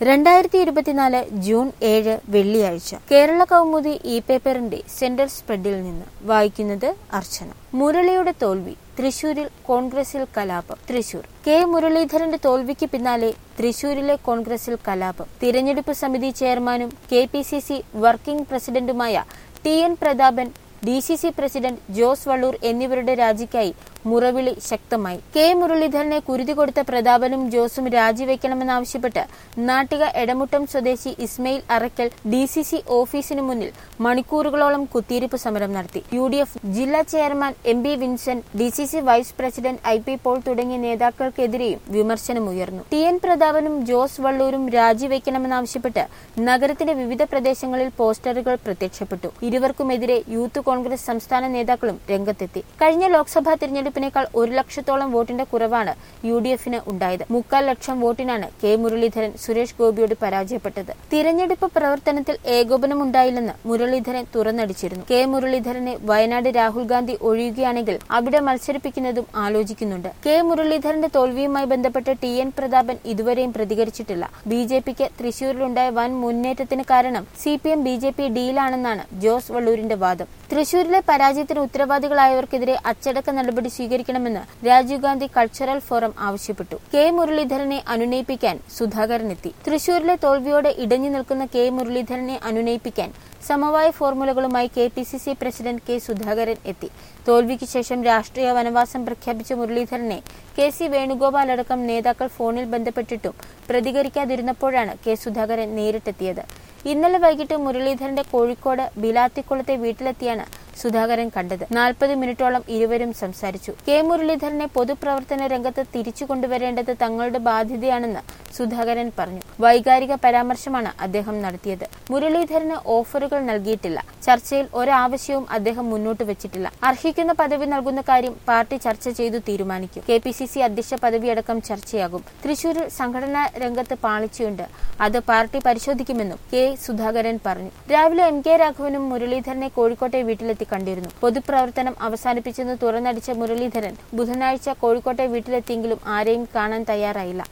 രണ്ടായിരത്തി ഇരുപത്തിനാല് ജൂൺ ഏഴ് വെള്ളിയാഴ്ച കേരള കൗമുദി ഇ പേപ്പറിന്റെ സെന്റർ സ്പ്രെഡിൽ നിന്ന് വായിക്കുന്നത് അർച്ചന മുരളിയുടെ തോൽവി തൃശൂരിൽ കോൺഗ്രസിൽ കലാപം തൃശൂർ കെ മുരളീധരന്റെ തോൽവിക്ക് പിന്നാലെ തൃശൂരിലെ കോൺഗ്രസിൽ കലാപം തിരഞ്ഞെടുപ്പ് സമിതി ചെയർമാനും K P C C working പ്രസിഡന്റുമായ T N Prathapan D C C president Jose Vallur എന്നിവരുടെ രാജിക്കായി മുറവിളി ശക്തമായി കെ മുരളീധരനെ കുരുതി കൊടുത്ത പ്രതാപനും ജോസും രാജിവെക്കണമെന്നാവശ്യപ്പെട്ട് നാട്ടിക എടമുട്ടം സ്വദേശി Ismail Arakkal D C C ഓഫീസിന് മുന്നിൽ മണിക്കൂറുകളോളം കുത്തിയിരിപ്പ് സമരം നടത്തി യു ഡി എഫ് ജില്ലാ chairman M B Vincent D C C vice president I P Paul തുടങ്ങിയ നേതാക്കൾക്കെതിരെയും വിമർശനമുയർന്നു ടി എൻ പ്രതാപനും ജോസ് വള്ളൂരും രാജിവെക്കണമെന്നാവശ്യപ്പെട്ട് നഗരത്തിന്റെ വിവിധ പ്രദേശങ്ങളിൽ പോസ്റ്ററുകൾ പ്രത്യക്ഷപ്പെട്ടു ഇരുവർക്കുമെതിരെ യൂത്ത് കോൺഗ്രസ് സംസ്ഥാന നേതാക്കളും രംഗത്തെത്തി കഴിഞ്ഞ ലോക്സഭാ തിരഞ്ഞെടുപ്പിനേക്കാൾ ഒരു ലക്ഷത്തോളം വോട്ടിന്റെ കുറവാണ് യു ഡി എഫിന് ഉണ്ടായത് മുക്കാൽ ലക്ഷം വോട്ടിനാണ് കെ മുരളീധരൻ സുരേഷ് ഗോപിയോട് പരാജയപ്പെട്ടത് തിരഞ്ഞെടുപ്പ് പ്രവർത്തനത്തിൽ ഏകോപനമുണ്ടായില്ലെന്ന് മുരളീധരൻ തുറന്നടിച്ചിരുന്നു കെ മുരളീധരനെ വയനാട് രാഹുൽ ഗാന്ധി ഒഴിയുകയാണെങ്കിൽ അവിടെ മത്സരിപ്പിക്കുന്നതും ആലോചിക്കുന്നുണ്ട് കെ മുരളീധരന്റെ തോൽവിയുമായി ബന്ധപ്പെട്ട് ടി എൻ പ്രതാപൻ ഇതുവരെയും പ്രതികരിച്ചിട്ടില്ല ബി ജെ പിക്ക് തൃശൂരിലുണ്ടായ വൻ മുന്നേറ്റത്തിന് കാരണം C P M B J P ഡീലാണെന്നാണ് ജോസ് വള്ളൂരിന്റെ വാദം തൃശൂരിലെ പരാജയത്തിന് ഉത്തരവാദികളായവർക്കെതിരെ അച്ചടക്ക നടപടി സ്വീകരിക്കണമെന്ന് രാജീവ് ഗാന്ധി കൾച്ചറൽ ഫോറം ആവശ്യപ്പെട്ടു കെ മുരളീധരനെ അനുനയിപ്പിക്കാൻ സുധാകരൻ എത്തി തൃശൂരിലെ തോൽവിയോടെ ഇടഞ്ഞു നിൽക്കുന്ന കെ മുരളീധരനെ അനുനയിപ്പിക്കാൻ സമവായ ഫോർമുലകളുമായി K P C C president K Sudhakaran എത്തി തോൽവിക്ക് ശേഷം രാഷ്ട്രീയ വനവാസം പ്രഖ്യാപിച്ച മുരളീധരനെ കെ സി വേണുഗോപാൽ അടക്കം നേതാക്കൾ ഫോണിൽ ബന്ധപ്പെട്ടിട്ടും പ്രതികരിക്കാതിരുന്നപ്പോഴാണ് കെ സുധാകരൻ നേരിട്ടെത്തിയത് ഇന്നലെ വൈകിട്ട് മുരളീധരന്റെ കോഴിക്കോട് ബിലാത്തിക്കുളത്തെ വീട്ടിലെത്തിയാണ് സുധാകരൻ കണ്ടത് നാൽപ്പത് മിനിറ്റോളം ഇരുവരും സംസാരിച്ചു കെ മുരളീധരനെ പൊതുപ്രവർത്തന രംഗത്ത് തിരിച്ചു കൊണ്ടുവരേണ്ടത് തങ്ങളുടെ ബാധ്യതയാണെന്ന് സുധാകരൻ പറഞ്ഞു വൈകാരിക പരാമർശമാണ് അദ്ദേഹം നടത്തിയത് മുരളീധരന് ഓഫറുകൾ നൽകിയിട്ടില്ല ചർച്ചയിൽ ഒരാവശ്യവും അദ്ദേഹം മുന്നോട്ട് വെച്ചിട്ടില്ല അർഹിക്കുന്ന പദവി നൽകുന്ന കാര്യം പാർട്ടി ചർച്ച ചെയ്തു തീരുമാനിക്കും കെ പി സി സി അധ്യക്ഷ പദവിയടക്കം ചർച്ചയാകും തൃശൂരിൽ സംഘടനാ രംഗത്ത് പാളിച്ചയുണ്ട് അത് പാർട്ടി പരിശോധിക്കുമെന്നും കെ സുധാകരൻ പറഞ്ഞു രാവിലെ എം കെ രാഘവനും മുരളീധരനെ കോഴിക്കോട്ടെ വീട്ടിലെത്തി കണ്ടിരുന്നു പൊതുപ്രവർത്തനം അവസാനിപ്പിച്ചെന്ന് തുറന്നടിച്ച മുരളീധരൻ ബുധനാഴ്ച കോഴിക്കോട്ടെ വീട്ടിലെത്തിയെങ്കിലും ആരെയും കാണാൻ തയ്യാറായില്ല